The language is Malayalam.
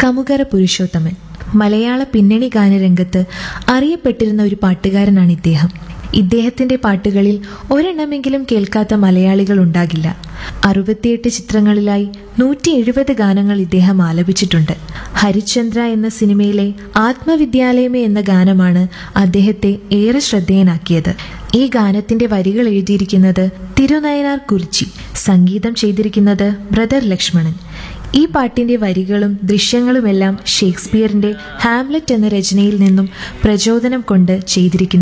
കമുകര പുരുഷോത്തമൻ മലയാള പിന്നണി ഗാനരംഗത്ത് അറിയപ്പെട്ടിരുന്ന ഒരു പാട്ടുകാരനാണ് ഇദ്ദേഹം ഇദ്ദേഹത്തിന്റെ പാട്ടുകളിൽ ഒരെണ്ണമെങ്കിലും കേൾക്കാത്ത മലയാളികൾ ഉണ്ടാകില്ല അറുപത്തിയെട്ട് ചിത്രങ്ങളിലായി നൂറ്റി എഴുപത് ഗാനങ്ങൾ ഇദ്ദേഹം ആലപിച്ചിട്ടുണ്ട് ഹരിചന്ദ്ര എന്ന സിനിമയിലെ ആത്മവിദ്യാലയമേ എന്ന ഗാനമാണ് അദ്ദേഹത്തെ ഏറെ ശ്രദ്ധേയനാക്കിയത് ഈ ഗാനത്തിന്റെ വരികൾ എഴുതിയിരിക്കുന്നത് തിരുനയനാർ കുറിച്ചി സംഗീതം ചെയ്തിരിക്കുന്നത് ബ്രദർ ലക്ഷ്മണൻ ഈ പാട്ടിന്റെ വരികളും ദൃശ്യങ്ങളുമെല്ലാം ഷേക്സ്പിയറിന്റെ ഹാംലെറ്റ് എന്ന രചനയിൽ നിന്നും പ്രചോദനം കൊണ്ട് ചെയ്തിരിക്കുന്നു